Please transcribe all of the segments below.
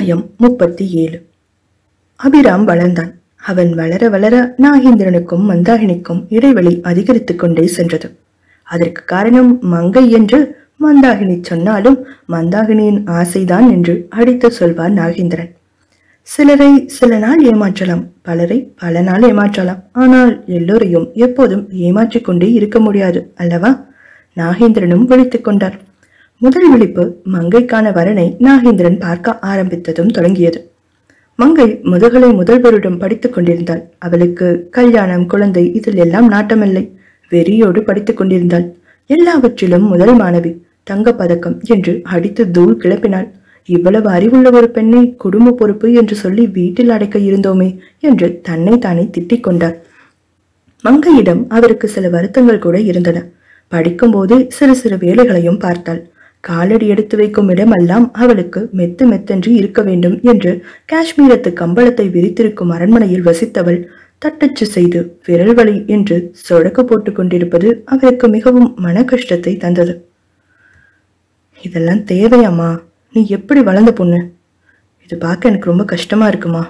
அத்தியாயம் முப்பத்தி ஏழு அபிராம் வளர்ந்தான் அவன் வளர வளர நாகேந்திரனுக்கும் மந்தாகினிக்கும் இடைவெளி அதிகரித்துக் கொண்டே சென்றது அதற்கு காரணம் மங்கை என்று மந்தாகினி சொன்னாலும் மந்தாகினியின் ஆசைதான் என்று அடித்து சொல்வார் நாகேந்திரன் சிலரை சில நாள் ஏமாற்றலாம் பலரை பல நாள் ஏமாற்றலாம் ஆனால் எல்லோரையும் எப்போதும் ஏமாற்றிக் கொண்டே இருக்க முடியாது அல்லவா நாகேந்திரனும் விழித்துக் கொண்டார் முதல் விழிப்பு மங்கைக்கான வரனை நாகேந்திரன் பார்க்க ஆரம்பித்ததும் தொடங்கியது மங்கை முதுகலை முதல்வரிடம் படித்துக் கொண்டிருந்தாள் அவளுக்கு கல்யாணம் குழந்தை இதில் எல்லாம் நாட்டமில்லை வெறியோடு படித்துக் கொண்டிருந்தாள் எல்லாவற்றிலும் முதல் மாணவி தங்கப் பதக்கம் என்று அடித்து தூள் கிளப்பினாள் இவ்வளவு அறிவுள்ள ஒரு பெண்ணை குடும்ப பொறுப்பு என்று சொல்லி வீட்டில் அடைக்க இருந்தோமே என்று தன்னை தானே திட்டிக் கொண்டார் மங்கையிடம் அவருக்கு சில வருத்தங்கள் கூட இருந்தன படிக்கும்போதே சிறு சிறு வேலைகளையும் பார்த்தாள் காலடி எடுத்து வைக்கும் இடமெல்லாம் அவளுக்கு மெத்து மெத்தென்று இருக்க வேண்டும் என்று காஷ்மீரத்து கம்பளத்தை விரித்திருக்கும் அரண்மனையில் வசித்தவள் தட்டச்சு செய்து விரல் வலி என்று சொடக்கு போட்டுக் கொண்டிருப்பது அவருக்கு மிகவும் மன கஷ்டத்தை தந்தது இதெல்லாம் தேவையாம்மா நீ எப்படி வளர்ந்த பொண்ணு இது பார்க்க எனக்கு ரொம்ப கஷ்டமா இருக்குமா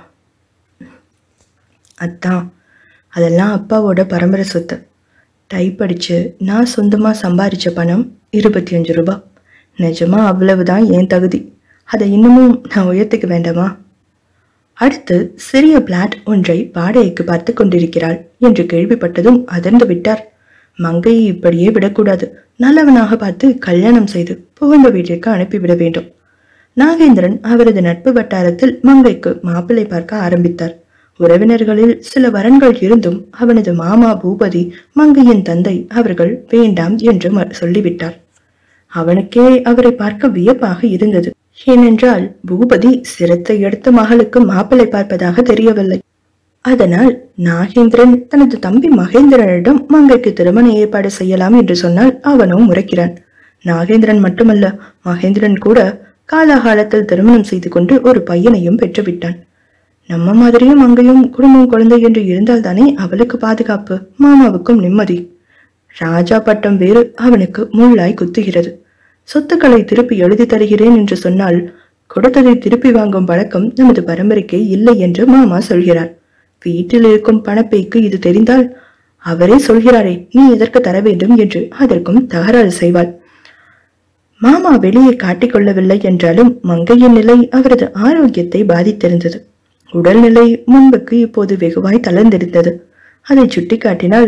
அத்தான் அதெல்லாம் அப்பாவோட பரம்பரை சொத்து டைப் அடிச்சு நான் சொந்தமா சம்பாரிச்ச பணம் இருபத்தி அஞ்சு ரூபாய் நிஜமா அவ்வளவுதான் என் தகுதி அதை இன்னமும் நான் உயர்த்திக்க வேண்டாமா அடுத்து சிறிய பிளாட் ஒன்றை வாடகைக்கு பார்த்து கொண்டிருக்கிறாள் என்று கேள்விப்பட்டதும் அதிர்ந்து விட்டார் மங்கையை இப்படியே விடக்கூடாது நல்லவனாக பார்த்து கல்யாணம் செய்து புகுந்த வீட்டிற்கு அனுப்பிவிட வேண்டும் நாகேந்திரன் அவரது நட்பு வட்டாரத்தில் மங்கைக்கு மாப்பிள்ளை பார்க்க ஆரம்பித்தார் உறவினர்களில் சில வரன்கள் இருந்தும் அவனது மாமா பூபதி மங்கையின் தந்தை அவர்கள் வேண்டாம் என்று ம- சொல்லிவிட்டார் அவனுக்கே அவரை பார்க்க வியப்பாக இருந்தது ஏனென்றால் பூபதி சிரத்தை எடுத்த மகளுக்கு மாப்பிள்ளை பார்ப்பதாக தெரியவில்லை அதனால் நாகேந்திரன் தனது தம்பி மகேந்திரனிடம் மங்கைக்கு திருமண ஏற்பாடு செய்யலாம் என்று சொன்னால் அவனும் முறைக்கிறான் நாகேந்திரன் மட்டுமல்ல மகேந்திரன் கூட காலாகாலத்தில் திருமணம் செய்து கொண்டு ஒரு பையனையும் பெற்றுவிட்டான் நம்ம மாதிரியும் அங்கேயும் குடும்பம் குழந்தை என்று இருந்தால்தானே அவளுக்கு பாதுகாப்பு மாமாவுக்கும் நிம்மதி ராஜா பட்டம் வேறு அவனுக்கு முள்ளாய் குத்துகிறது சொத்துக்களை திருப்பி எழுதி தருகிறேன் என்று சொன்னால் கொடுத்ததை திருப்பி வாங்கும் பழக்கம் நமது பரம்பரைக்கே இல்லை என்று மாமா சொல்கிறார் வீட்டில் இருக்கும் பணப்பைக்கு இது தெரிந்தால் அவரே சொல்கிறாரே நீ எதற்கு தர வேண்டும் என்று அதற்கும் தகராறு செய்வாள் மாமா வெளியே காட்டிக்கொள்ளவில்லை என்றாலும் மங்கையின் நிலை அவரது ஆரோக்கியத்தை பாதித்திருந்தது உடல்நிலை முன்புக்கு இப்போது வெகுவாய் தளர்ந்திருந்தது அதை சுட்டிக்காட்டினால்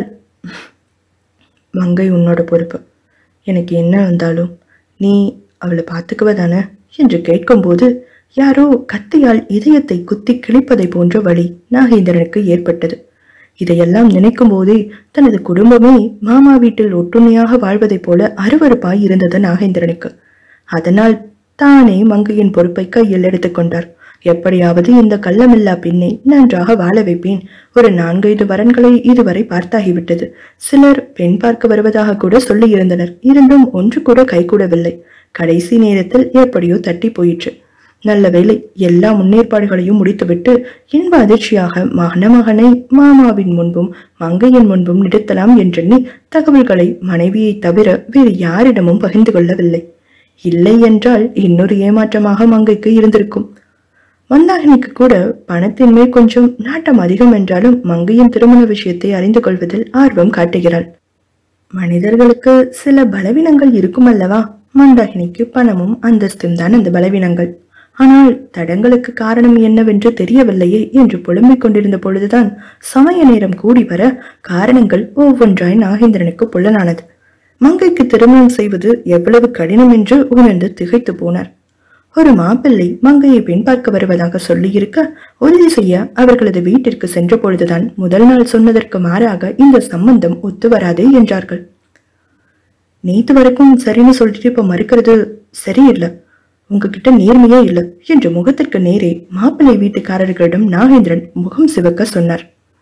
மங்கை உன்னோட பொறுப்பு எனக்கு என்ன வந்தாலும் நீ அவளை பார்த்துக்குவதானே என்று கேட்கும்போது யாரோ கத்தியால் இதயத்தை குத்தி கிழிப்பதை போன்ற வழி நாகேந்திரனுக்கு ஏற்பட்டது இதையெல்லாம் நினைக்கும் போதே தனது குடும்பமே மாமா வீட்டில் ஒட்டுண்ணியாக வாழ்வதைப் போல அருவருப்பாய் இருந்தது நாகேந்திரனுக்கு அதனால் தானே மங்கையின் பொறுப்பை கையில் எடுத்துக்கொண்டார் எப்படியாவது இந்த கள்ளமில்லா பெண்ணை நன்றாக வாழ வைப்பேன் ஒரு நான்கைந்து வரன்களை இதுவரை பார்த்தாகிவிட்டது சிலர் பெண் பார்க்க வருவதாக கூட சொல்லி இருந்தனர் இருந்தும் ஒன்று கூட கைகூடவில்லை கடைசி நேரத்தில் எப்படியோ தட்டி போயிற்று நல்ல வேளை எல்லா முன்னேற்பாடுகளையும் முடித்துவிட்டு இன்ப அதிர்ச்சியாக மகனமகனை மாமாவின் முன்பும் மங்கையின் முன்பும் நிறுத்தலாம் என்றெண்ணி தகவல்களை மனைவியை தவிர வேறு யாரிடமும் பகிர்ந்து கொள்ளவில்லை இல்லை என்றால் இன்னொரு ஏமாற்றமாக மங்கைக்கு இருந்திருக்கும் மந்தாகினிக்கு கூட பணத்தின் மேல் கொஞ்சம் நாட்டம் அதிகம் என்றாலும் மங்கையின் திருமண விஷயத்தை அறிந்து கொள்வதில் ஆர்வம் காட்டுகிறாள் மனிதர்களுக்கு சில பலவீனங்கள் இருக்கும் அல்லவா மந்தாகினிக்கு பணமும் அந்தஸ்தும் தான் அந்த பலவீனங்கள் ஆனால் தடங்களுக்கு காரணம் என்னவென்று தெரியவில்லையே என்று புலம்பிக் கொண்டிருந்த பொழுதுதான் சமய நேரம் கூடி வர காரணங்கள் ஒவ்வொன்றாய் நாகேந்திரனுக்கு புலனானது மங்கைக்கு திருமணம் செய்வது எவ்வளவு கடினம் என்று உணர்ந்து திகைத்து போனார் ஒரு மாப்பிள்ளை மங்கையை பெண் பார்க்க வருவதாக சொல்லியிருக்க உறுதி செய்ய அவர்களது வீட்டிற்கு சென்ற பொழுதுதான் முதல் நாள் சொன்னதற்கு மாறாக இந்த சம்பந்தம் ஒத்து வராது என்றார்கள் நேத்து வரைக்கும் சரின்னு சொல்லிட்டு இப்ப மறுக்கிறது சரியில்லை உங்ககிட்ட நேர்மையே இல்லை என்று முகத்திற்கு நேரே மாப்பிள்ளை வீட்டுக்காரர்களிடம் நாகேந்திரன் முகம் சிவக்க சொன்னார்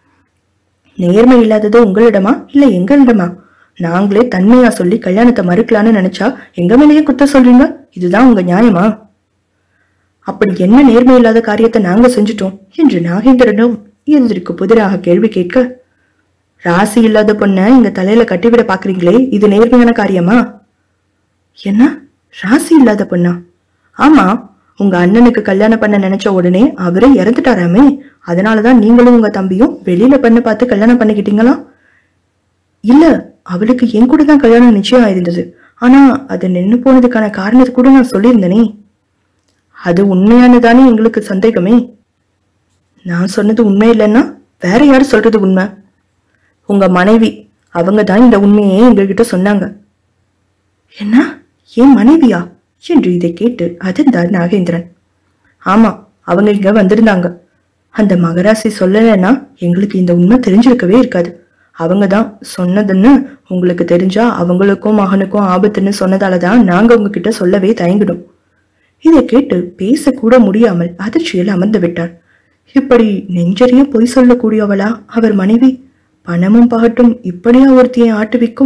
நேர்மை இல்லாதது உங்களிடமா இல்ல எங்களிடமா நாங்களே தன்மையா சொல்லி கல்யாணத்தை மறுக்கலான்னு நினைச்சா எங்க மேலேயே குத்த சொல்றீங்க இதுதான் உங்க நியாயமா அப்படி என்ன நேர்மை இல்லாத காரியத்தை நாங்க செஞ்சுட்டோம் என்று நாகேந்திரனும் இதற்கு புதிராக கேள்வி கேட்க ராசி இல்லாத பொண்ண இங்க தலையில கட்டிவிட பாக்குறீங்களே இது நேர்மையான காரியமா என்ன ராசி இல்லாத பொண்ணா ஆமா உங்க அண்ணனுக்கு கல்யாணம் பண்ண நினைச்ச உடனே அவரே இறந்துட்டாராமே அதனாலதான் நீங்களும் உங்க தம்பியும் வெளியில பண்ண பார்த்து கல்யாணம் பண்ணிக்கிட்டீங்களா இல்ல அவளுக்கு என் கூட தான் கல்யாணம் நிச்சயம் ஆயிருந்தது ஆனா அது நின்னு போனதுக்கான காரணத்தை கூட நான் சொல்லியிருந்தேனே அது உண்மையானதானே எங்களுக்கு சந்தேகமே நான் சொன்னது உண்மை இல்லைன்னா வேற யார் சொல்றது உண்மை உங்க மனைவி அவங்க தான் இந்த உண்மையை எங்ககிட்ட சொன்னாங்க என்ன என் மனைவியா என்று இதை கேட்டு அதிர்ந்தார் நாகேந்திரன் ஆமா அவங்க இங்க வந்திருந்தாங்க அந்த மகராசி சொல்லலைன்னா எங்களுக்கு இந்த உண்மை தெரிஞ்சிருக்கவே இருக்காது அவங்க தான் சொன்னதுன்னு உங்களுக்கு தெரிஞ்சா அவங்களுக்கும் மகனுக்கும் ஆபத்துன்னு சொன்னதால தான் நாங்க உங்ககிட்ட சொல்லவே தயங்கிடும் இதை கேட்டு பேசக்கூட முடியாமல் அதிர்ச்சியில் அமர்ந்து விட்டார் இப்படி நெஞ்சறிய பொய் சொல்லக்கூடியவளா அவர் மனைவி பணமும் பகட்டும் இப்படியா ஒருத்தியை ஆட்டுவிக்கும்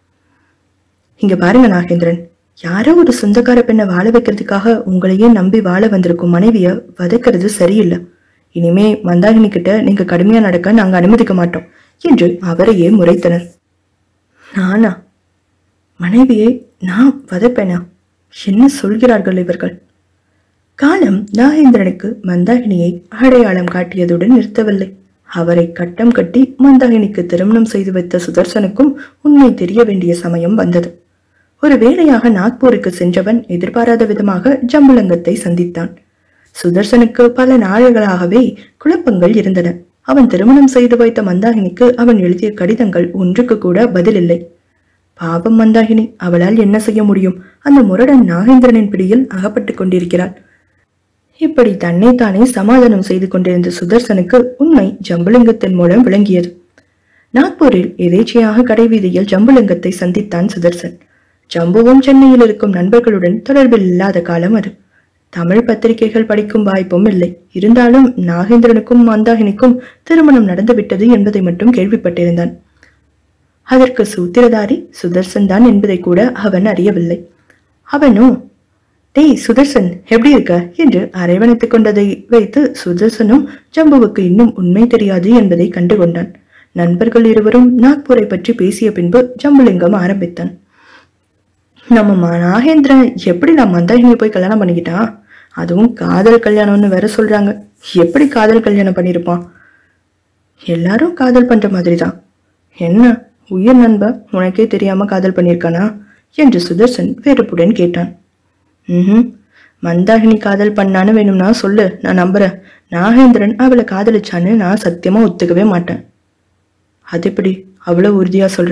இங்க பாருங்க நாகேந்திரன் யாரோ ஒரு சொந்தக்கார பெண்ணை வாழ வைக்கிறதுக்காக உங்களையே நம்பி வாழ வந்திருக்கும் மனைவிய வதக்கிறது சரியில்லை இனிமே மந்தாகினி கிட்ட நீங்க கடுமையா நடக்க நாங்க அனுமதிக்க மாட்டோம் என்று அவரையே முறைத்தனர் நானா மனைவியை நான் வதப்பேனா என்ன சொல்கிறார்கள் இவர்கள் காலம் நாகேந்திரனுக்கு மந்தாகினியை அடையாளம் காட்டியதுடன் நிறுத்தவில்லை அவரை கட்டம் கட்டி மந்தாகினிக்கு திருமணம் செய்து வைத்த சுதர்சனுக்கும் உண்மை தெரிய வேண்டிய சமயம் வந்தது ஒரு வேளையாக நாக்பூருக்கு சென்றவன் எதிர்பாராத விதமாக ஜம்புலங்கத்தை சந்தித்தான் சுதர்சனுக்கு பல நாள்களாகவே குழப்பங்கள் இருந்தன அவன் திருமணம் செய்து வைத்த மந்தாகினிக்கு அவன் எழுதிய கடிதங்கள் ஒன்றுக்கு கூட பதிலில்லை பாவம் மந்தாகினி அவளால் என்ன செய்ய முடியும் அந்த முரடன் நாகேந்திரனின் பிடியில் அகப்பட்டுக் கொண்டிருக்கிறாள் இப்படி தன்னைத்தானே சமாதானம் செய்து கொண்டிருந்த சுதர்சனுக்கு உண்மை ஜம்புலிங்கத்தின் மூலம் விளங்கியது நாக்பூரில் எதேச்சையாக கடைவீதியில் ஜம்புலிங்கத்தை சந்தித்தான் சுதர்சன் ஜம்புவும் சென்னையில் இருக்கும் நண்பர்களுடன் தொடர்பில் இல்லாத காலம் அது தமிழ் பத்திரிகைகள் படிக்கும் வாய்ப்பும் இல்லை இருந்தாலும் நாகேந்திரனுக்கும் மந்தாகினிக்கும் திருமணம் நடந்துவிட்டது என்பதை மட்டும் கேள்விப்பட்டிருந்தான் அதற்கு சூத்திரதாரி சுதர்சன் தான் என்பதை கூட அவன் அறியவில்லை அவனும் டேய் சுதர்சன் எப்படி இருக்க என்று அரவணைத்துக் கொண்டதை வைத்து சுதர்சனும் ஜம்புவுக்கு இன்னும் உண்மை தெரியாது என்பதை கண்டுகொண்டான் நண்பர்கள் இருவரும் நாக்பூரை பற்றி பேசிய பின்பு ஜம்புலிங்கம் ஆரம்பித்தான் நம்ம ம- நாகேந்திரன் எப்படி நான் மந்தாகினியை போய் கல்யாணம் பண்ணிக்கிட்டான் அதுவும் காதல் கல்யாணம்னு வேற சொல்றாங்க எப்படி காதல் கல்யாணம் பண்ணியிருப்பான் எல்லாரும் காதல் பண்ற மாதிரி தான் என்ன உயிர் நண்ப உனக்கே தெரியாம காதல் பண்ணியிருக்கானா என்று சுதர்சன் வெறுப்புடன் கேட்டான் ம் மந்தாகினி காதல் பண்ணான்னு வேணும்னா சொல்லு நான் நம்புறேன் நாகேந்திரன் அவளை காதலிச்சான்னு நான் சத்தியமா ஒத்துக்கவே மாட்டேன் அது எப்படி அவ்வளவு உறுதியா சொல்ற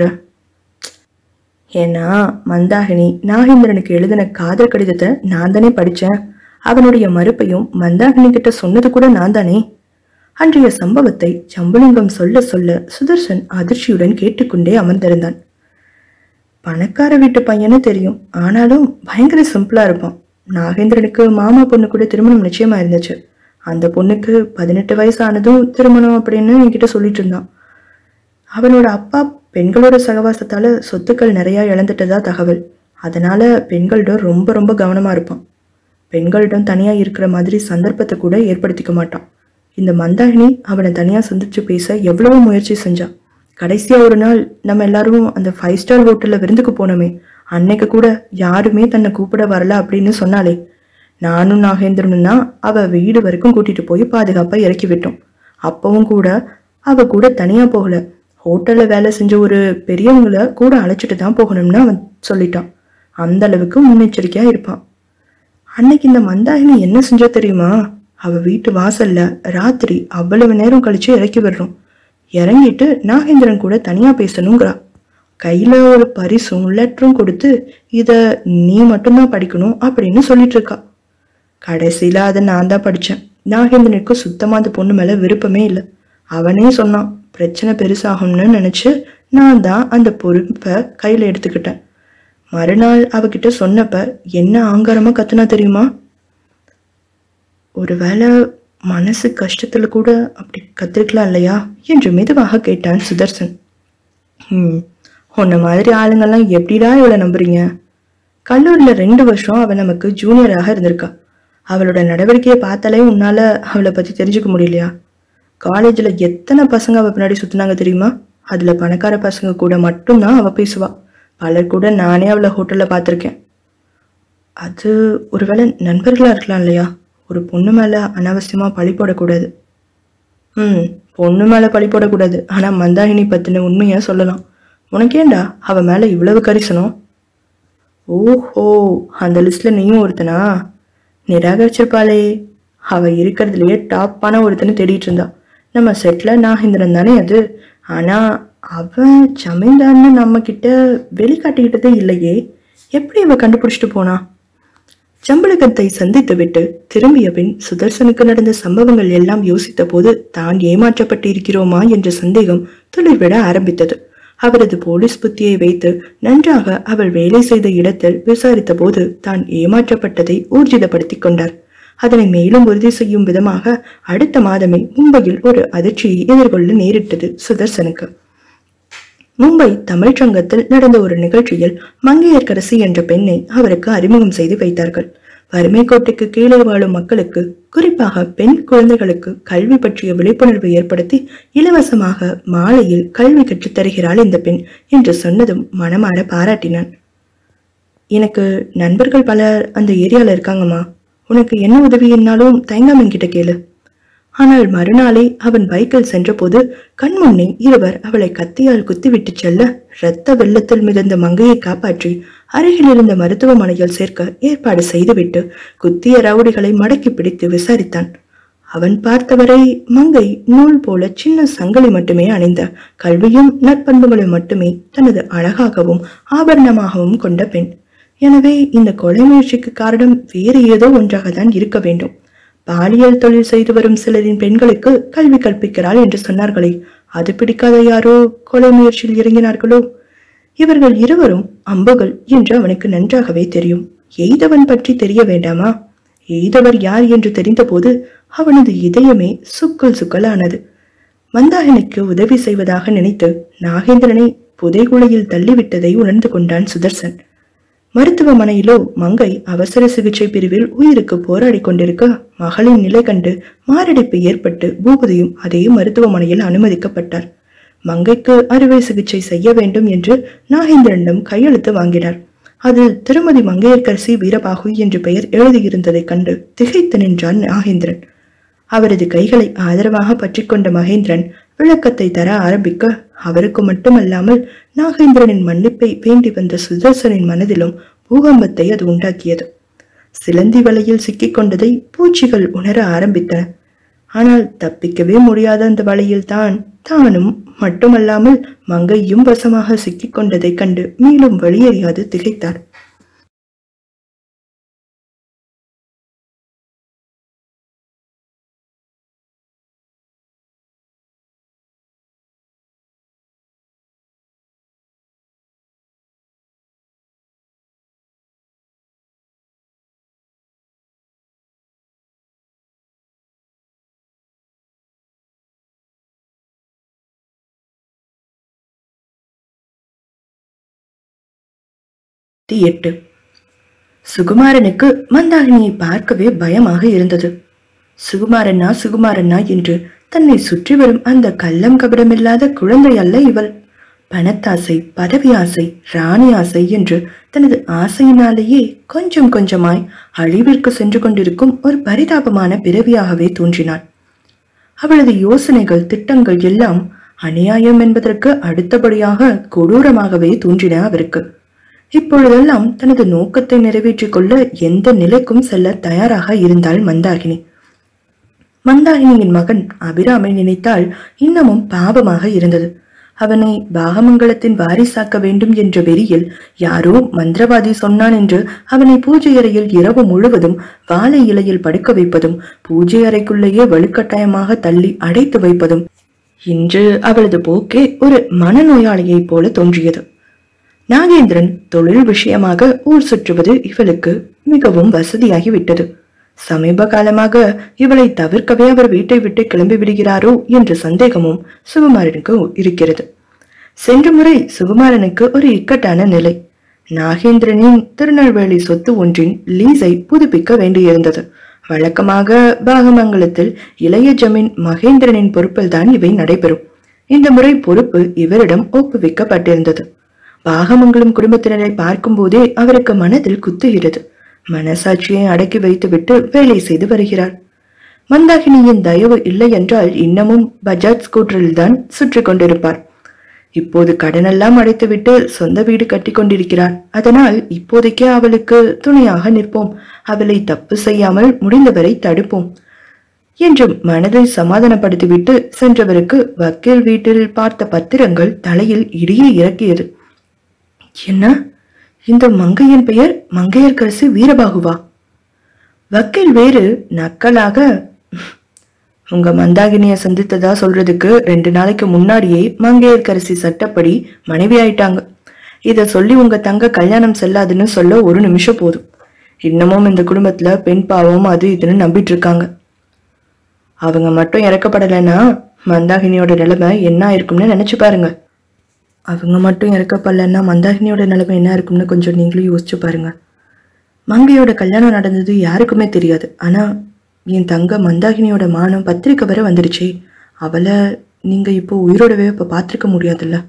ஏன்னா மந்தாகினி நாகேந்திரனுக்கு எழுதின காதல் கடிதத்தை நான் தானே படிச்சேன் அவனுடைய மறுப்பையும் மந்தாகினி கிட்ட சொன்னது கூட நான் தானே அன்றைய சம்பவத்தை சம்புலிங்கம் சொல்ல சொல்ல சுதர்சன் அதிர்ச்சியுடன் கேட்டுக்கொண்டே அமர்ந்திருந்தான் பணக்கார வீட்டு பையனு தெரியும் ஆனாலும் பயங்கர சிம்பிளா இருப்பான் நாகேந்திரனுக்கு மாமா பொண்ணு கூட திருமணம் நிச்சயமா இருந்துச்சு அந்த பொண்ணுக்கு பதினெட்டு வயசு ஆனதும் திருமணம் அப்படின்னு என்கிட்ட சொல்லிட்டு இருந்தான் அவனோட அப்பா பெண்களோட சகவாசத்தால சொத்துக்கள் நிறைய இழந்துட்டதா தகவல் அதனால பெண்களிடம் ரொம்ப ரொம்ப கவனமா இருப்பான் பெண்களிடம் தனியா இருக்கிற மாதிரி சந்தர்ப்பத்தை கூட ஏற்படுத்திக்க மாட்டான் இந்த மந்தாகினி அவனை தனியா சந்திச்சு பேச எவ்வளவோ முயற்சி செஞ்சான் கடைசியா ஒரு நாள் நம்ம எல்லாரும் அந்த ஃபைவ் ஸ்டார் ஹோட்டல்ல விருந்துக்கு போனோமே அன்னைக்கு கூட யாருமே தன்னை கூப்பிட வரல அப்படின்னு சொன்னாலே நானும் நாகேந்திரனும் தான் அவ வீடு வரைக்கும் கூட்டிட்டு போய் பாதுகாப்பா இறக்கி விட்டோம் அப்பவும் கூட அவ கூட தனியா போகல ஹோட்டல்ல வேலை செஞ்ச ஒரு பெரியவங்கள கூட அழைச்சிட்டு தான் போகணும்னு அவன் சொல்லிட்டான் அந்த அளவுக்கு முன்னெச்சரிக்கையா இருப்பான் அன்னைக்கு இந்த மந்தாகினி என்ன செஞ்சா தெரியுமா அவ வீட்டு வாசல்ல ராத்திரி அவ்வளவு நேரம் கழிச்சு இறக்கி விடுறோம் இறங்கிட்டு நாகேந்திரன் கூட தனியா பேசணுங்கிறா கையில ஒரு பரிசும் லெட்டரும் கொடுத்து இத நீ மட்டும்தான் படிக்கணும் அப்படின்னு சொல்லிட்டு இருக்கா கடைசியில அதை நான் தான் படிச்சேன் நாகேந்திரனுக்கு சுத்தமா அந்த பொண்ணு மேல விருப்பமே இல்லை அவனே சொன்னான் பிரச்சனை பெருசாகும்னு நினைச்சு நான் தான் அந்த பொறுப்பை கையில எடுத்துக்கிட்டேன் மறுநாள் அவகிட்ட சொன்னப்ப என்ன ஆங்காரமா கத்துனா தெரியுமா ஒருவேளை மனசு கஷ்டத்துல கூட அப்படி கத்திருக்கலாம் இல்லையா என்று மெதுவாக கேட்டான் சுதர்சன் ம் உன்ன மாதிரி ஆளுங்கெல்லாம் எப்படிடா இவளை நம்புறீங்க கல்லூரில ரெண்டு வருஷம் அவ நமக்கு ஜூனியராக இருந்திருக்கா அவளோட நடவடிக்கையை பார்த்தாலே உன்னால அவளை பத்தி தெரிஞ்சுக்க முடியலையா காலேஜ்ல எத்தனை பசங்க அவ பின்னாடி சுத்தினாங்க தெரியுமா அதுல பணக்கார பசங்க கூட மட்டும்தான் அவ பேசுவா பலர் கூட நானே அவளை ஹோட்டல்ல பார்த்திருக்கேன் அது ஒருவேளை நண்பர்களா இருக்கலாம் இல்லையா ஒரு பொண்ணு மேல அனாவசியமா பழி போடக்கூடாது ம் பொண்ணு மேல பழி போடக்கூடாது ஆனா மந்தாகினி பத்தின உண்மையா சொல்லலாம் உனக்கேண்டா அவ மேல இவ்வளவு கரிசனம் ஓஹோ அந்த லிஸ்ட்ல நீயும் ஒருத்தனா நிராகரிச்சிருப்பாளே அவ இருக்கிறதுலயே டாப்பான ஒருத்தனை தேடிட்டு இருந்தா நம்ம செட்ல நாகேந்திரன் தானே அது ஆனா அவன் ஜமீன்தார்னு நம்ம கிட்ட வெளிக்காட்டிக்கிட்டதே இல்லையே எப்படி அவ கண்டுபிடிச்சிட்டு போனா சம்பளகத்தை சந்தித்துவிட்டு திரும்பிய பின் சுதர்சனுக்கு நடந்த சம்பவங்கள் எல்லாம் யோசித்த போது தான் ஏமாற்றப்பட்டு இருக்கிறோமா என்ற சந்தேகம் துளிர்விட ஆரம்பித்தது அவரது போலீஸ் புத்தியை வைத்து நன்றாக அவள் வேலை செய்த இடத்தில் விசாரித்த போது தான் ஏமாற்றப்பட்டதை ஊர்ஜிதப்படுத்திக் கொண்டார் அதனை மேலும் உறுதி செய்யும் விதமாக அடுத்த மாதமே மும்பையில் ஒரு அதிர்ச்சியை எதிர்கொள்ள நேரிட்டது சுதர்சனுக்கு மும்பை தமிழ்ச் சங்கத்தில் நடந்த ஒரு நிகழ்ச்சியில் மங்கையர்க்கரசி என்ற பெண்ணை அவருக்கு அறிமுகம் செய்து வைத்தார்கள் வறுமை கோட்டுக்கு கீழே வாழும் மக்களுக்கு குறிப்பாக பெண் குழந்தைகளுக்கு கல்வி பற்றிய விழிப்புணர்வு ஏற்படுத்தி இலவசமாக மாலையில் கல்வி கற்றுத் தருகிறாள் இந்த பெண் என்று சொன்னதும் மனமாற பாராட்டினான் எனக்கு நண்பர்கள் பலர் அந்த ஏரியால இருக்காங்கம்மா உனக்கு என்ன உதவினாலும் தயங்காம என்கிட்ட கேளு ஆனால் மறுநாளே அவன் பைக்கில் சென்றபோது கண்முன்னே இருவர் அவளை கத்தியால் குத்திவிட்டு செல்ல இரத்த வெள்ளத்தில் மிதந்த மங்கையை காப்பாற்றி அருகில் இருந்த மருத்துவமனையில் சேர்க்க ஏற்பாடு செய்துவிட்டு குத்திய ரவுடிகளை மடக்கி பிடித்து விசாரித்தான் அவன் பார்த்தவரை மங்கை நூல் போல சின்ன சங்கிலி மட்டுமே அணிந்த கல்வியும் நற்பண்புகளும் மட்டுமே தனது அழகாகவும் ஆபரணமாகவும் கொண்ட பெண் எனவே இந்த கொலை முயற்சிக்கு காரணம் வேறு ஏதோ ஒன்றாகத்தான் இருக்க வேண்டும் பாலியல் தொழில் செய்து வரும் சிலரின் பெண்களுக்கு கல்வி கற்பிக்கிறாள் என்று சொன்னார்களே அது பிடிக்காத யாரோ கொலை முயற்சியில் இறங்கினார்களோ இவர்கள் இருவரும் அம்புகள் என்று அவனுக்கு நன்றாகவே தெரியும் எய்தவன் பற்றி தெரிய வேண்டாமா எய்தவர் யார் என்று தெரிந்தபோது அவனது இதயமே சுக்குல் சுக்கலானது மந்தாகினிக்கு உதவி செய்வதாக நினைத்து நாகேந்திரனை புதைகுழியில் தள்ளிவிட்டதை உணர்ந்து கொண்டான் சுதர்சன் மருத்துவமனையிலோ மங்கை அவசர சிகிச்சை பிரிவில் உயிருக்கு போராடி கொண்டிருக்க மகளின் நிலை கண்டு மாரடைப்பு ஏற்பட்டு பூபதியும் அதே மருத்துவமனையில் அனுமதிக்கப்பட்டார் மங்கைக்கு அறுவை சிகிச்சை செய்ய வேண்டும் என்று நாகேந்திரனிடம் கையெழுத்து வாங்கினார் அதில் திருமதி மங்கையர்கரசி வீரபாகு என்று பெயர் எழுதியிருந்ததைக் கண்டு திகைத்து நின்றான் நாகேந்திரன் அவரது கைகளை ஆதரவாக பற்றிக்கொண்ட மகேந்திரன் விளக்கத்தை தர ஆரம்பிக்க அவருக்கு மட்டுமல்லாமல் நாகேந்திரனின் மன்னிப்பை வேண்டி வந்த சுதர்சனின் மனதிலும் பூகம்பத்தை அது உண்டாக்கியது சிலந்தி வலையில் சிக்கிக் கொண்டதை பூச்சிகள் உணர ஆரம்பித்தன ஆனால் தப்பிக்கவே முடியாத அந்த வலையில் தான் தானும் மட்டுமல்லாமல் மங்கையும் வசமாக சிக்கிக் கொண்டதைக் கண்டு மேலும் வெளியேறியாது திகைத்தார் எட்டு சுகுமாரனுக்கு மந்தாகினியை பார்க்கவே பயமாக இருந்தது சுகுமாரண்ணா சுகுமாரண்ணா என்று தன்னை சுற்றி வரும் அந்த கள்ளம் கபடமில்லாத குழந்தை அல்ல இவள் பணத்தாசை பதவி ஆசை ராணி ஆசை என்று தனது ஆசையினாலேயே கொஞ்சம் கொஞ்சமாய் அழிவிற்கு சென்று கொண்டிருக்கும் ஒரு பரிதாபமான பிறவியாகவே தோன்றினாள் அவளது யோசனைகள் திட்டங்கள் எல்லாம் அநியாயம் என்பதற்கு அடுத்தபடியாக கொடூரமாகவே தோன்றின அவருக்கு இப்பொழுதெல்லாம் தனது நோக்கத்தை நிறைவேற்றிக் கொள்ள எந்த நிலைக்கும் செல்ல தயாராக இருந்தாள் மந்தாகினி மந்தாகினியின் மகன் அபிராமை நினைத்தால் இன்னமும் பாவமாக இருந்தது அவனை பாகமங்கலத்தின் வாரிசாக்க வேண்டும் என்ற வெறியில் யாரோ மந்திரவாதி சொன்னான் என்று அவனை பூஜை அறையில் இரவு முழுவதும் வாழை இலையில் படுக்க வைப்பதும் பூஜை அறைக்குள்ளேயே வலுக்கட்டாயமாக தள்ளி அடைத்து வைப்பதும் இன்று அவளது போக்கே ஒரு மனநோயாளியைப் போல தோன்றியது நாகேந்திரன் தொழில் விஷயமாக ஊர் சுற்றுவது இவளுக்கு மிகவும் வசதியாகிவிட்டது சமீப காலமாக இவளை தவிர்க்கவே அவர் வீட்டை விட்டு கிளம்பி விடுகிறாரோ என்ற சந்தேகமும் சுகுமாரனுக்கு இருக்கிறது சென்ற முறை சுகுமாரனுக்கு ஒரு இக்கட்டான நிலை நாகேந்திரனின் திருநெல்வேலி சொத்து ஒன்றின் லீஸை புதுப்பிக்க வேண்டியிருந்தது வழக்கமாக பாகமங்கலத்தில் இளைய ஜமீன் மகேந்திரனின் பொறுப்பில்தான் இவை நடைபெறும் இந்த முறை பொறுப்பு இவரிடம் ஒப்புவிக்கப்பட்டிருந்தது பாகமங்கலம் குடும்பத்தினரை பார்க்கும்போதே அவருக்கு மனதில் குத்துகிறது மனசாட்சியை அடக்கி வைத்துவிட்டு வேலை செய்து வருகிறார் மந்தாகினியின் தயவு இல்லை என்றால் இன்னமும் பஜாஜ் ஸ்கூட்டரில் தான் சுற்றி கொண்டிருப்பார் இப்போது கடனெல்லாம் அடைத்துவிட்டு சொந்த வீடு கட்டி கொண்டிருக்கிறார் அதனால் இப்போதைக்கு அவளுக்கு துணையாக நிற்போம் அவளை தப்பு செய்யாமல் முடிந்தவரை தடுப்போம் என்று மனதை சமாதானப்படுத்திவிட்டு சென்றவருக்கு வக்கீல் வீட்டில் பார்த்த பத்திரங்கள் தலையில் இடியை இறக்கியது என்ன இந்த மங்கையின் பெயர் மங்கையர்கரசி வீரபாகுவா வக்கீல் வேறு நக்கலாக உங்க மந்தாகினிய சந்தித்ததா சொல்றதுக்கு ரெண்டு நாளைக்கு முன்னாடியே மங்கையர்கரசி சட்டப்படி மனைவி ஆயிட்டாங்க இத சொல்லி உங்க தங்க கல்யாணம் செல்லாதுன்னு சொல்ல ஒரு நிமிஷம் போதும் இன்னமும் இந்த குடும்பத்துல பெண் பாவம் அது இதுன்னு நம்பிட்டு இருக்காங்க அவங்க மட்டும் இறக்கப்படலைன்னா மந்தாகினியோட நிலைமை என்ன இருக்கும்னு நினைச்சு பாருங்க அவங்க மட்டும் இறக்கப்படலைன்னா மந்தாகினியோட நிலைமை என்ன இருக்கும்னு கொஞ்சம் நீங்களும் யோசிச்சு பாருங்க மங்கையோட கல்யாணம் நடந்தது யாருக்குமே தெரியாது ஆனா என் தங்க மந்தாகினியோட மானம் பத்திரிக்கை வரை வந்துடுச்சே அவளை நீங்க இப்போ உயிரோடவே இப்ப பார்த்திருக்க முடியாதுல்ல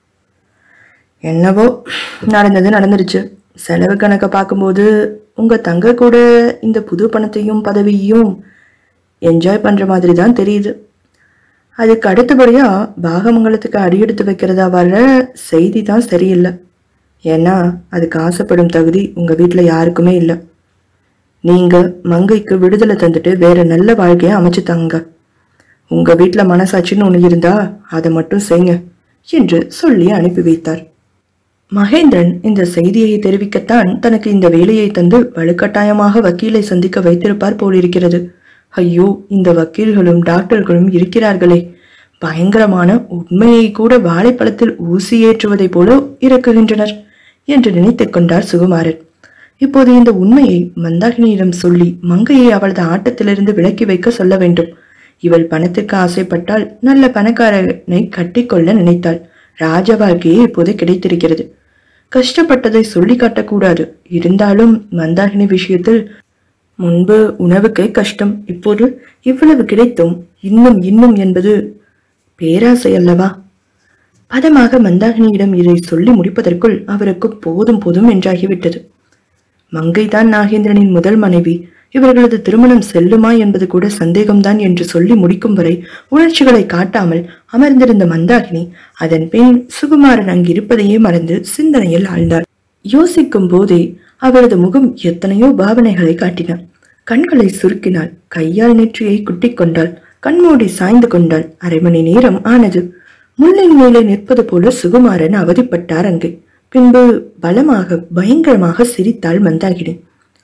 என்னவோ நடந்தது நடந்துருச்சு செலவு கணக்கை பார்க்கும்போது உங்க தங்க கூட இந்த புது பணத்தையும் பதவியையும் என்ஜாய் பண்ற மாதிரி தான் தெரியுது அதுக்கு அடுத்தபடியா பாகமங்கலத்துக்கு அடியெடுத்து வைக்கிறதா வர்ற செய்தி தான் சரியில்லை ஏன்னா அதுக்கு ஆசைப்படும் தகுதி உங்க வீட்ல யாருக்குமே இல்லை நீங்க மங்கைக்கு விடுதலை தந்துட்டு வேற நல்ல வாழ்க்கையை அமைச்சு தாங்க உங்க வீட்ல மனசாட்சின்னு ஒண்ணு இருந்தா அதை மட்டும் செய்யுங்க என்று சொல்லி அனுப்பி வைத்தார் மகேந்திரன் இந்த செய்தியை தெரிவிக்கத்தான் தனக்கு இந்த வேலையை தந்து வலுக்கட்டாயமாக வக்கீலை சந்திக்க வைத்திருப்பார் போலிருக்கிறது ஐயோ இந்த வக்கீல்களும் டாக்டர்களும் இருக்கிறார்களே பயங்கரமான உண்மையை கூட வாழைப்பழத்தில் ஊசி ஏற்றுவதைப் போல இறக்குகின்றனர் என்று நினைத்துக் கொண்டார் சுகுமாரன் இப்போது இந்த உண்மையை மந்தாகினியிடம் சொல்லி மங்கையை அவளது ஆட்டத்திலிருந்து விலக்கி வைக்க சொல்ல வேண்டும் இவள் பணத்துக்கு ஆசைப்பட்டால் நல்ல பணக்காரனை கட்டிக்கொள்ள நினைத்தாள் ராஜ வாழ்க்கையே இப்போது கிடைத்திருக்கிறது கஷ்டப்பட்டதை சொல்லி காட்டக்கூடாது இருந்தாலும் மந்தாகினி விஷயத்தில் முன்பு உணவுக்கே கஷ்டம் இப்போது இவ்வளவு கிடைத்தும் இன்னும் இன்னும் என்பது பேராசை அல்லவா பதமாக மந்தாகினியிடம் இதை சொல்லி முடிப்பதற்குள் அவருக்கு போதும் போதும் என்றாகிவிட்டது மங்கைதான் நாகேந்திரனின் முதல் மனைவி இவர்களது திருமணம் செல்லுமா என்பது கூட சந்தேகம்தான் என்று சொல்லி முடிக்கும் வரை உணர்ச்சிகளை காட்டாமல் அமர்ந்திருந்த மந்தாகினி அதன் பின் சுகுமாரன் அங்கிருப்பதையே மறந்து சிந்தனையில் ஆழ்ந்தாள் யோசிக்கும் போதே அவளது முகம் எத்தனையோ பாவனைகளை காட்டினாள் கண்களை சுருக்கினாள் கையால் நெற்றியை குட்டிக் கொண்டாள் கண்மூடி சாய்ந்து கொண்டாள் அரை மணி நேரம் ஆனது முள்ளின் மேலே நிற்பது போல சுகுமாரன் அவதிப்பட்டார் அங்கே பின்பு பலமாக பயங்கரமாக சிரித்தாள் மந்தாகினி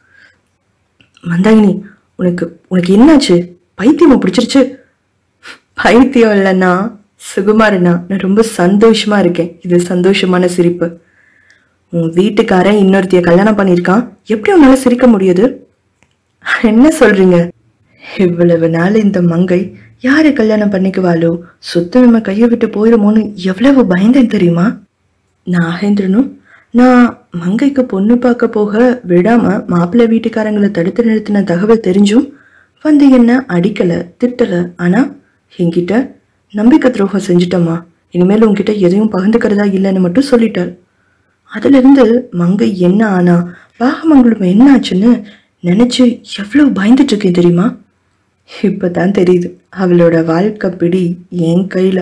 மந்தாகினி உனக்கு உனக்கு என்னாச்சு பைத்தியமா பிடிச்சிருச்சு பைத்தியம் இல்லைன்னா சுகுமாரனா நான் ரொம்ப சந்தோஷமா இருக்கேன் இது சந்தோஷமான சிரிப்பு உன் வீட்டுக்காரன் இன்னொருத்திய கல்யாணம் பண்ணியிருக்கான் எப்படி உன்னால சிரிக்க முடியுது என்ன சொல்றீங்க இவ்வளவு நாள் இந்த மங்கை யாரை கல்யாணம் பண்ணிக்குவாளோ சொத்து நம்ம கையை விட்டு போயிருமோன்னு எவ்வளவு பயந்தேன் தெரியுமா நாகேந்திரனும் நான் மங்கைக்கு பொண்ணு பார்க்க போக விடாம மாப்பிள்ளை வீட்டுக்காரங்களை தடுத்து நிறுத்தின தகவல் தெரிஞ்சும் வந்து என்ன அடிக்கல திட்டல ஆனா என்கிட்ட நம்பிக்கை துரோகம் செஞ்சிட்டம்மா இனிமேல் உன்கிட்ட எதையும் பகிர்ந்துக்கிறதா இல்லைன்னு மட்டும் சொல்லிட்டாள் அதுல இருந்து மங்கை என்ன ஆனா பாகமங்கலம் என்ன ஆச்சுன்னு நினைச்சு எவ்வளவு பயந்துட்டு இருக்கேன் தெரியுமா இப்பதான் தெரியுது அவளோட வாழ்க்கை பிடி என் கையில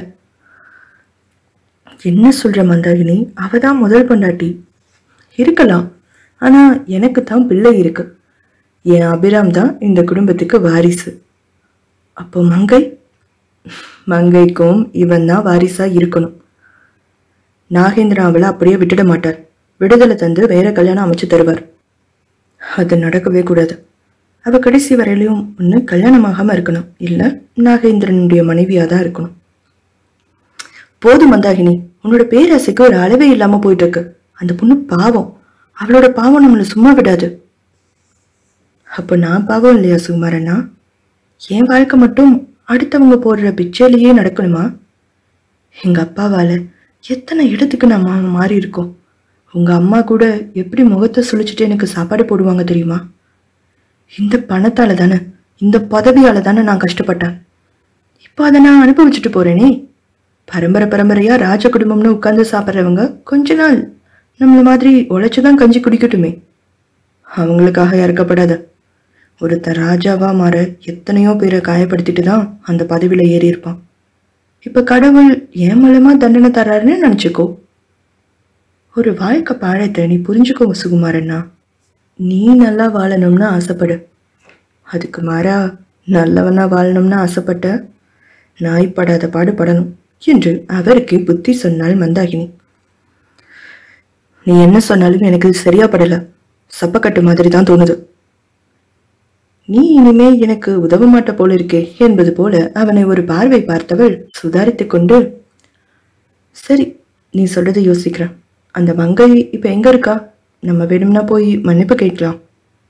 என்ன சொல்ற மந்தாகினி அவ தான் முதல் பொண்டாட்டி இருக்கலாம் ஆனா எனக்கு தான் பிள்ளை இருக்கு என் அபிராம் தான் இந்த குடும்பத்துக்கு வாரிசு அப்போ மங்கை மங்கைக்கும் இவன் தான் வாரிசா இருக்கணும் நாகேந்திரன் அவளை அப்படியே விட்டுட மாட்டார் விடுதலை தந்து வேற கல்யாணம் அமைச்சு தருவார் அது நடக்கவே கூடாது அவ கடைசி வரையிலையும் ஒன்று கல்யாணமாகாம இருக்கணும் இல்ல நாகேந்திரனுடைய மனைவியா தான் இருக்கணும் போதும் மந்தாகினி உன்னோட பேராசைக்கு ஒரு அளவே இல்லாம போயிட்டு இருக்கு அந்த பொண்ணு பாவம் அவளோட பாவம் நம்மளை சும்மா விடாது அப்போ நான் பாவம் இல்லையா சுகுமாரண்ணா என் வாழ்க்கை மட்டும் அடுத்தவங்க போடுற பிச்சையிலேயே நடக்கணுமா எங்க அப்பாவால எத்தனை இடத்துக்கு நான் மா- மாறி இருக்கோம் உங்க அம்மா கூட எப்படி முகத்தை சுழிச்சிட்டு எனக்கு சாப்பாடு போடுவாங்க தெரியுமா இந்த பணத்தால தானே இந்த பதவியால தானே நான் கஷ்டப்பட்டேன் இப்போ அதை நான் அனுபவிச்சுட்டு போறேனே பரம்பரை பரம்பரையா ராஜ குடும்பம்னு உட்கார்ந்து சாப்பிட்றவங்க கொஞ்ச நாள் நம்மள மாதிரி உழைச்சுதான் கஞ்சி குடிக்கட்டுமே அவங்களுக்காக இறக்கப்படாத ஒருத்த ராஜாவா மாற எத்தனையோ பேரை காயப்படுத்திட்டு தான் அந்த பதவியில ஏறி இருப்பான் இப்ப கடவுள் ஏன் மூலமா தண்டனை தர்றாருன்னு நினைச்சுக்கோ ஒரு வாழ்க்கை பாழத்தை நீ புரிஞ்சுக்கோ சுகுமாரண்ணா நீ நல்லா வாழணும்னு ஆசைப்படு அதுக்கு மாறா நல்லவனா வாழணும்னு ஆசைப்பட்ட நாய் படாத பாடுபடணும் என்று அவருக்கு புத்தி சொன்னாள் மந்தாகினி நீ என்ன சொன்னாலும் எனக்கு இது சரியா படல சப்பக்கட்டு மாதிரி தான் தோணுது நீ இனிமே எனக்கு உதவ மாட்ட போல இருக்கே என்பது போல அவனை ஒரு பார்வை பார்த்தவள் சுதாரித்துக் கொண்டு சரி நீ சொல்றதை யோசிக்கிறேன் அந்த மங்கை இப்ப எங்க இருக்கா நம்ம வேணும்னா போய் மன்னிப்பு கேட்கலாம்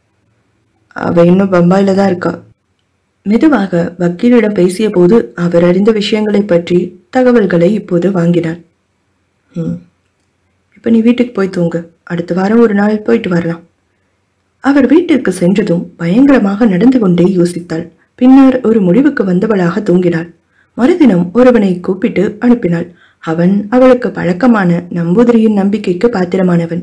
அவ இன்னும் பம்பாயில தான் இருக்கா மெதுவாக வக்கீலிடம் பேசிய போது அவர் அறிந்த விஷயங்களை பற்றி தகவல்களை இப்போது வாங்கினார் ம் இப்போ நீ வீட்டுக்கு போய் தூங்கு அடுத்த வாரம் ஒரு நாள் போயிட்டு வரலாம் அவர் வீட்டிற்கு சென்றதும் பயங்கரமாக நடந்து கொண்டே யோசித்தாள் பின்னர் ஒரு முடிவுக்கு வந்தவளாக தூங்கினாள் மறுதினம் ஒருவனை கூப்பிட்டு அனுப்பினாள் அவன் அவளுக்கு பழக்கமான நம்பூதிரியின் நம்பிக்கைக்கு பாத்திரமானவன்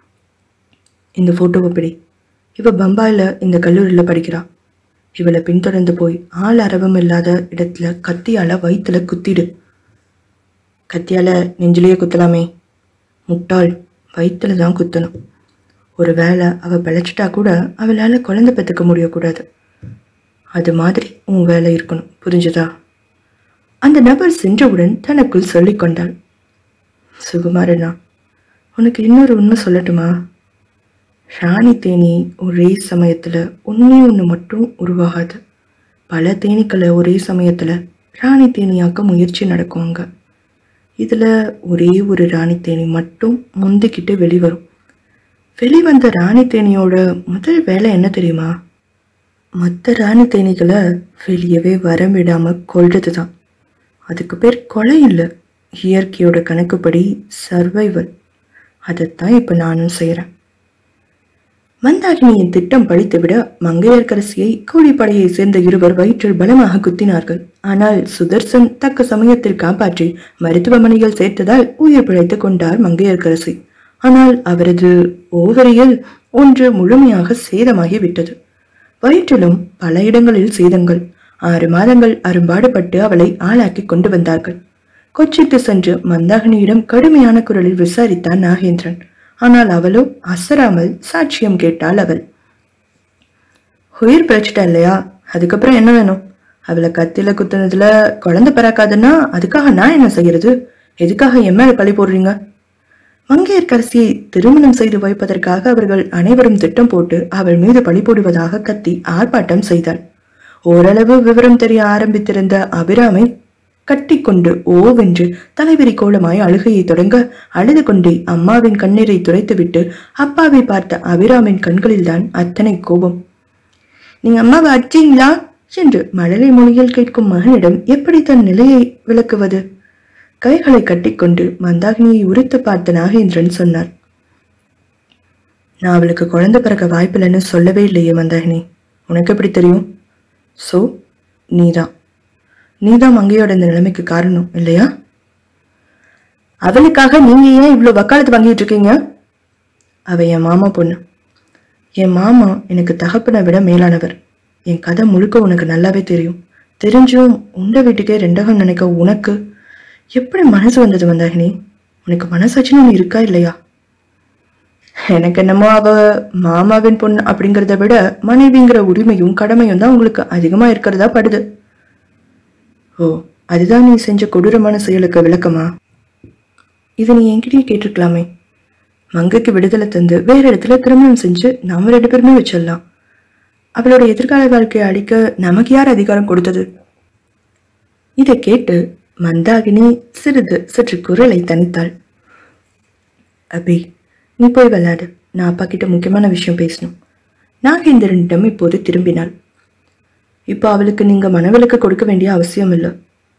இந்த போட்டோவை பிடி இவ பம்பாயில இந்த கல்லூரியில படிக்கிறா இவளை பின்தொடர்ந்து போய் ஆள் அரவம் இல்லாத இடத்துல கத்தியால வயித்துல குத்திடு கத்தியால நெஞ்சிலேயே குத்தலாமே முட்டாள் வயித்துல தான் குத்தணும் ஒருவேளை அவ பிழைச்சிட்டா கூட அவளால குழந்தை பெற்றுக்க முடியக்கூடாது அது மாதிரி உன் வேலை இருக்கணும் புரிஞ்சுதா அந்த நபர் சென்றவுடன் தனக்குள் சொல்லிக் கொண்டாள் சுகுமாரனா உனக்கு இன்னொரு உண்மை சொல்லட்டுமா ராணி தேனி ஒரே சமயத்துல ஒன்னே ஒன்று மட்டும் உருவாகாது பல தேனீக்களை ஒரே சமயத்துல ராணி தேனியாக்க முயற்சி நடக்குவாங்க இதுல ஒரே ஒரு ராணி தேனி மட்டும் முந்திக்கிட்டு வெளிவரும் வெளிவந்த ராணி தேனியோட முதல் வேலை என்ன தெரியுமா மற்ற ராணி தேனீகளை வெளியவே வர விடாம கொல்றது தான் அதுக்கு பேர் கொலை இல்லை இயற்கையோட கணக்குப்படி சர்வைவல் அதைத்தான் இப்போ நானும் செய்கிறேன் மந்தாகினியின் திட்டம் பழித்துவிட மங்கையர்க்கரசியை கூலிப்படையை சேர்ந்த இருவர் வயிற்றில் பலமாக குத்தினார்கள் ஆனால் சுதர்சன் தக்க சமயத்தில் காப்பாற்றி மருத்துவமனையில் சேர்த்ததால் உயிர் பிழைத்துக் கொண்டார் மங்கையர்க்கரசி ஆனால் அவரது ஓவரியில் ஒன்று முழுமையாக சேதமாகி விட்டது வயிற்றிலும் பல இடங்களில் சேதங்கள் ஆறு மாதங்கள் அரும்பாடுபட்டு அவளை ஆளாக்கி கொண்டு வந்தார்கள் கொச்சிக்கு சென்று மந்தாகினியிடம் கடுமையான குரலில் விசாரித்தான் நாகேந்திரன் ஆனால் அவளோ அசராமல் சாட்சியம் கேட்டாள் அவள் உயிர் பிழைச்சிட்டா இல்லையா அதுக்கப்புறம் என்ன வேணும் அவளை கத்தில குத்துனதுல குழந்தை பிறக்காதுன்னா அதுக்காக நான் என்ன செய்யறது எதுக்காக என் மேல பழி போடுறீங்க மங்கையர்க்கரசியை திருமணம் செய்து வைப்பதற்காக அவர்கள் அனைவரும் திட்டம் போட்டு அவள் மீது பழி போடுவதாக கத்தி ஆர்ப்பாட்டம் செய்தாள் ஓரளவு விவரம் தெரிய ஆரம்பித்திருந்த அபிராமை கட்டிக்கொண்டு ஓவென்று தலைவிரி கோலமாய் அழுகையை தொடங்க அழுது கொண்டே அம்மாவின் கண்ணீரை துடைத்துவிட்டு அப்பாவை பார்த்த அபிராமின் கண்களில்தான் அத்தனை கோபம் நீங்க அம்மாவை அடிச்சீங்களா என்று மழலை மொழியில் கேட்கும் மகனிடம் எப்படி தன் நிலையை விளக்குவது கைகளை கட்டிக்கொண்டு மந்தாகினியை உரித்து பார்த்த நாகேந்திரன் சொன்னார் நான் அவளுக்கு குழந்தை பிறக்க வாய்ப்பில்லைன்னு சொல்லவே இல்லையே மந்தாகினி உனக்கு எப்படி தெரியும் சோ நீதான் நீதான் மங்கையோட இந்த நிலைமைக்கு காரணம் இல்லையா அவளுக்காக நீங்க ஏன் இவ்வளவு வக்காலத்து வாங்கிட்டு இருக்கீங்க அவ என் மாமா பொண்ணு என் மாமா எனக்கு தகப்பனை விட மேலானவர் என் கதை முழுக்க உனக்கு நல்லாவே தெரியும் தெரிஞ்சும் உண்ட வீட்டுக்கே ரெண்டகம் நினைக்க உனக்கு எப்படி மனசு வந்தது வந்தாகினி உனக்கு மனசாட்சின்னு ஒண்ணு இருக்கா இல்லையா எனக்கு என்னமோ அவ மாமாவின் பொண்ணு அப்படிங்கறத விட மனைவிங்கிற உரிமையும் கடமையும் தான் உங்களுக்கு அதிகமா இருக்கிறதா படுது ஓ அதுதான் நீ செஞ்ச கொடூரமான செயலுக்கு விளக்கமா இதை நீ என்கிட்டயே கேட்டிருக்கலாமே மங்கைக்கு விடுதலை தந்து வேற இடத்துல திருமணம் செஞ்சு நாம ரெண்டு பேருமே வச்சிடலாம் அவளோட எதிர்கால வாழ்க்கையை அழிக்க நமக்கு யார் அதிகாரம் கொடுத்தது இதை கேட்டு மந்தாகினி சிறிது சற்று குரலை தனித்தாள் அபி நீ போய் விளையாடு நான் அப்பா கிட்ட முக்கியமான விஷயம் பேசணும் நாகேந்திரனிடம் இப்போது திரும்பினாள் இப்போ அவளுக்கு நீங்க மனவிலக்கு கொடுக்க வேண்டிய அவசியம் இல்லை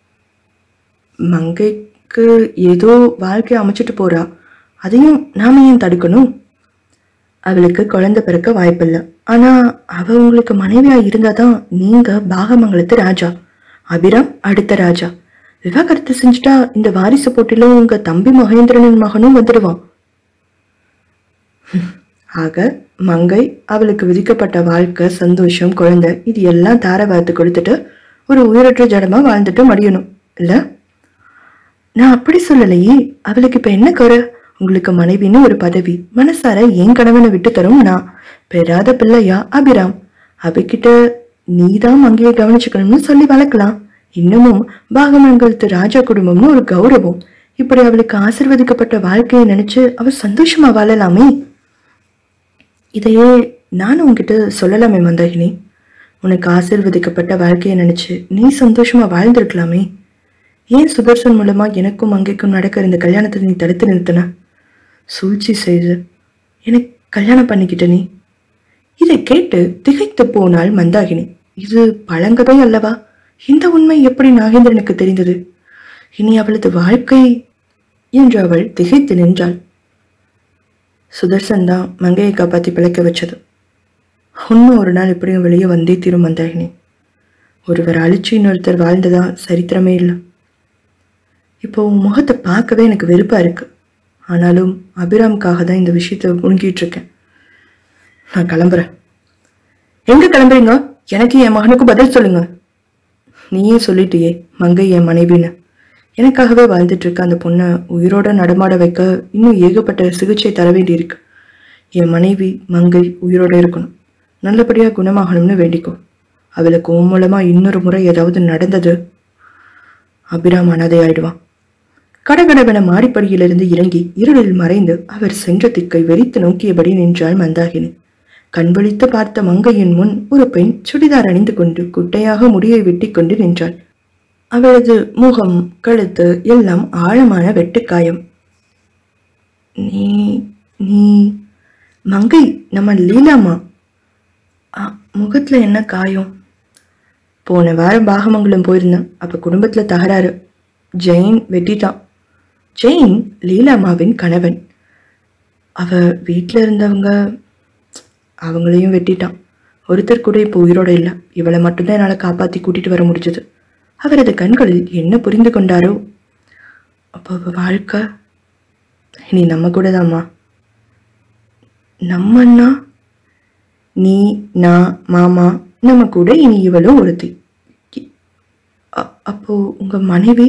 மங்கைக்கு ஏதோ வாழ்க்கையை அமைச்சிட்டு போறா அதையும் நாம ஏன் தடுக்கணும் அவளுக்கு குழந்தை பிறக்க வாய்ப்பில்லை ஆனா அவ உங்களுக்கு மனைவியா இருந்தாதான் நீங்க பாகமங்கலத்து ராஜா அபிராம் அடுத்த ராஜா விவாகரத்து செஞ்சுட்டா இந்த வாரிசு போட்டியில உங்க தம்பி மகேந்திரனின் மகனும் வந்துடுவான் ஹம், ஆக மங்கை அவளுக்கு விதிக்கப்பட்ட வாழ்க்கை சந்தோஷம் குழந்தை இது எல்லாம் தார வார்த்து கொடுத்துட்டு ஒரு உயிரற்ற ஜடமா வாழ்ந்துட்டு முடியணும் இல்ல நான் அப்படி சொல்லலையே அவளுக்கு இப்ப என்ன குறை உங்களுக்கு மனைவின்னு ஒரு பதவி மனசார என் கணவனை விட்டு தரும் நான் பெறாத பிள்ளையா அபிராம் அவகிட்ட நீதான் மங்கையை கவனிச்சுக்கணும்னு சொல்லி வளர்க்கலாம் இன்னமும் பாகமங்கலத்து ராஜா குடும்பம்னு ஒரு கௌரவம் இப்படி அவளுக்கு ஆசிர்வதிக்கப்பட்ட வாழ்க்கையை நினைச்சு அவ சந்தோஷமா வாழலாமே இதையே நானும் உன்கிட்ட சொல்லலாமே மந்தாகினி உனக்கு ஆசிர்வதிக்கப்பட்ட வாழ்க்கையை நினைச்சு நீ சந்தோஷமா வாழ்ந்திருக்கலாமே ஏன் சுதர்சன் மூலமா எனக்கும் அங்கேக்கும் நடக்கிற இந்த கல்யாணத்தை நீ தடுத்து நிறுத்தின சூழ்ச்சி செய்து எனக்கு கல்யாணம் பண்ணிக்கிட்ட நீ இதை கேட்டு திகைத்து போனாள் மந்தாகினி இது பழங்கதை அல்லவா இந்த உண்மை எப்படி நாகேந்திரனுக்கு தெரிந்தது இனி அவளது வாழ்க்கை என்று அவள் திகைத்து நின்றாள் சுதர்சன் தான் மங்கையை காப்பாத்தி பிழைக்க வச்சது இன்னும் ஒரு நாள் எப்படியும் வெளியே வந்தே தீரும் மந்தாகினி ஒருவர் அழிச்சு இன்னொருத்தர் வாழ்ந்ததா சரித்திரமே இல்லை இப்போ உன் முகத்தை பார்க்கவே எனக்கு வெறுப்பா இருக்கு ஆனாலும் அபிராமுக்காக தான் இந்த விஷயத்த முழுங்கிட்டு இருக்கேன் நான் கிளம்புறேன் எங்க கிளம்புறீங்க எனக்கு என் மகனுக்கு பதில் சொல்லுங்க நீயே சொல்லிட்டியே மங்கை என் மனைவின்னு எனக்காகவே வாழ்ந்துட்டு இருக்க அந்த பொண்ணை உயிரோட நடமாட வைக்க இன்னும் ஏகப்பட்ட சிகிச்சை தர வேண்டியிருக்கு என் மனைவி மங்கை உயிரோட இருக்கணும் நல்லபடியா குணமாகணும்னு வேண்டிக்கோ அவளுக்கு உன் மூலமா இன்னொரு முறை ஏதாவது நடந்தது அபிராம் அனாதை ஆயிடுவான் கடகடவென மாடிப்படியிலிருந்து இறங்கி இருளில் மறைந்து அவர் சென்ற திக்கை வெறித்து நோக்கியபடி நின்றாள் மந்தாகினி கண்விழித்து பார்த்த மங்கையின் முன் ஒரு பெண் சுடிதார் அணிந்து கொண்டு குட்டையாக முடியை வெட்டி கொண்டு நின்றாள் அவளது முகம் கழுத்து எல்லாம் ஆழமான வெட்டுக்காயம் நீ நீ மங்கை நம்ம லீலாமா ஆ, முகத்துல என்ன காயம் போன வாரம் பாகமங்கலம் போயிருந்தேன் அப்ப குடும்பத்துல தகராறு ஜெயின் வெட்டிட்டான் ஜெயின் லீலாமாவின் கணவன் அவ வீட்டில் இருந்தவங்க அவங்களையும் வெட்டிட்டான் ஒருத்தர் கூட இப்போ உயிரோட இல்லை இவளை மட்டும்தான் என்னால் காப்பாற்றி கூட்டிட்டு வர முடிஞ்சது அவரது கண்களில் என்ன புரிந்து கொண்டாரோ அப்போ அவ வாழ்க்கை இனி நம்ம கூட தாம்மா நம்மன்னா நீ நான் மாமா நம்ம கூட இனி இவளும் ஒருத்தி இ- அ- அப்போ உங்க மனைவி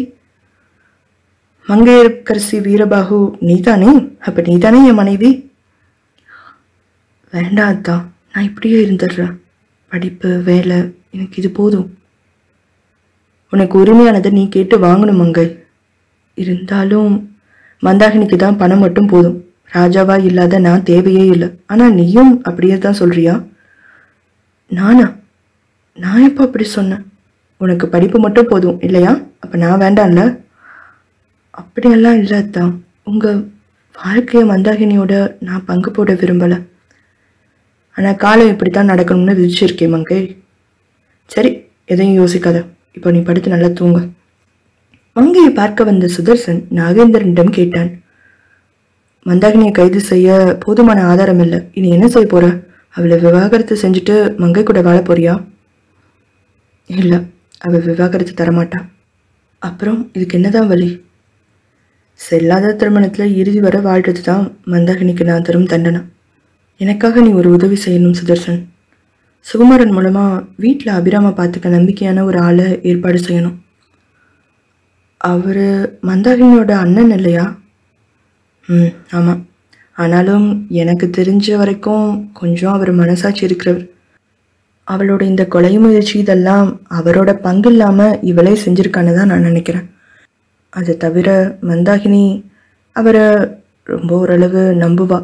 மங்கையரசி வீரபாகு நீதானே அப்ப நீதானே என் மனைவி வேண்டாம் அத்தான் நான் இப்படியே இருந்துடுறேன் படிப்பு வேலை எனக்கு இது போதும் உனக்கு உரிமையானதை நீ கேட்டு வாங்கணும் மங்கை இருந்தாலும் மந்தாகினிக்கு தான் பணம் மட்டும் போதும் ராஜாவா இல்லாத நான் தேவையே இல்லை ஆனா நீயும் அப்படியே தான் சொல்றியா நானா நான் எப்போ அப்படி சொன்னேன் உனக்கு படிப்பு மட்டும் போதும் இல்லையா அப்ப நான் வேண்டாம்ல அப்படியெல்லாம் இல்லை அத்தான் உங்க வாழ்க்கைய மந்தாகினியோட நான் பங்கு போட விரும்பல ஆனா காலம் இப்படித்தான் நடக்கணும்னு விதிச்சிருக்கேன் மங்கை சரி எதையும் யோசிக்காத இப்போ நீ படுத்து நல்லா தூங்க மங்கையை பார்க்க வந்த சுதர்சன் நாகேந்திரனிடம் கேட்டான் மந்தாகினியை கைது செய்ய போதுமான ஆதாரம் இல்லை இனி என்ன செய்ய போற அவளை விவாகரத்து செஞ்சுட்டு மங்கை கூட வாழ போறியா இல்லை அவ விவாகரத்து தரமாட்டா அப்புறம் இதுக்கு என்னதான் வழி செல்லாத திருமணத்துல இறுதி வரை வாழ்றது தான் மந்தாகினிக்கு நான் தரும் தண்டனை எனக்காக நீ ஒரு உதவி செய்யணும் சுதர்சன் சுகுமாரன் மூலமா வீட்டில் அபிராம பார்த்துக்க நம்பிக்கையான ஒரு ஆளை ஏற்பாடு செய்யணும் அவரு மந்தாகினியோட அண்ணன் இல்லையா ம் ஆமாம் ஆனாலும் எனக்கு தெரிஞ்ச வரைக்கும் கொஞ்சம் அவர் மனசாட்சி இருக்கிறவர் அவளோட இந்த கொலை முயற்சி இதெல்லாம் அவரோட பங்கு இல்லாமல் இவளே செஞ்சிருக்கான்னு தான் நான் நினைக்கிறேன் அது தவிர மந்தாகினி அவரை ரொம்ப ஓரளவு நம்புவா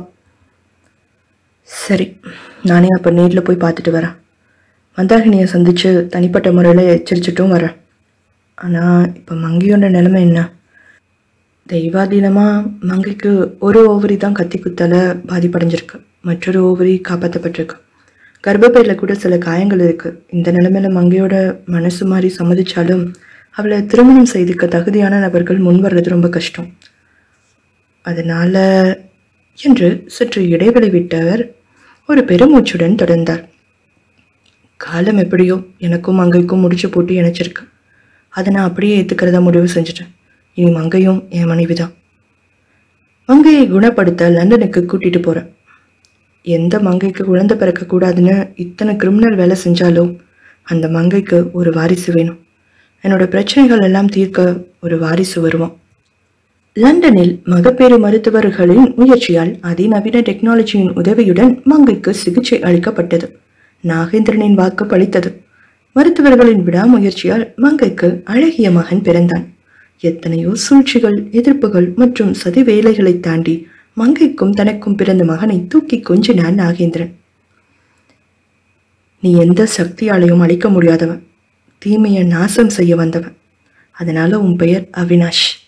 சரி நானே அப்போ நேரில் போய் பார்த்துட்டு வரேன் மந்தாகினியை சந்திச்சு தனிப்பட்ட முறையில் எச்சரிச்சிட்டும் வரேன் ஆனால் இப்போ மங்கையோட நிலைமை என்ன தெய்வாதீனமாக மங்கைக்கு ஒரு ஓவரி தான் கத்தி குத்தால பாதிப்படைஞ்சிருக்கு மற்றொரு ஓவரி காப்பாற்றப்பட்டிருக்கு கர்ப்பப்பையில் கூட சில காயங்கள் இருக்கு இந்த நிலைமையில மங்கையோட மனசு மாதிரி சம்மதிச்சாலும் அவளை திருமணம் செய்துக்க தகுதியான நபர்கள் முன் வர்றது ரொம்ப கஷ்டம் அதனால என்று சற்று இடைவெளி விட்டவர் ஒரு பெருமூச்சுடன் தொடர்ந்தார் காலம் எப்படியோ எனக்கும் மங்கைக்கும் முடிச்சு போட்டு இணைச்சிருக்கு அதை நான் அப்படியே ஏற்றுக்கிறதா முடிவு செஞ்சுட்டேன் இனி மங்கையும் என் மனைவி தான் மங்கையை குணப்படுத்த லண்டனுக்கு கூட்டிட்டு போறேன் எந்த மங்கைக்கு குழந்தை பிறக்க கூடாதுன்னு இத்தனை கிரிமினல் வேலை செஞ்சாலோ அந்த மங்கைக்கு ஒரு வாரிசு வேணும் என்னோட பிரச்சனைகள் எல்லாம் தீர்க்க ஒரு வாரிசு வருவான் லண்டனில் மகப்பேறு மருத்துவர்களின் முயற்சியால் அதிநவீன டெக்னாலஜியின் உதவியுடன் மங்கைக்கு சிகிச்சை அளிக்கப்பட்டது நாகேந்திரனின் வாக்கு பளித்தது மருத்துவர்களின் விடாமுயற்சியால் மங்கைக்கு அழகிய மகன் பிறந்தான் எத்தனையோ சூழ்ச்சிகள் எதிர்ப்புகள் மற்றும் சதி வேலைகளை தாண்டி மங்கைக்கும் தனக்கும் பிறந்த மகனை தூக்கி கொஞ்சினான் நாகேந்திரன் நீ எந்த சக்தியாலையும் அழிக்க முடியாதவன் தீமையை நாசம் செய்ய வந்தவன் அதனால உன் பெயர் அவினாஷ்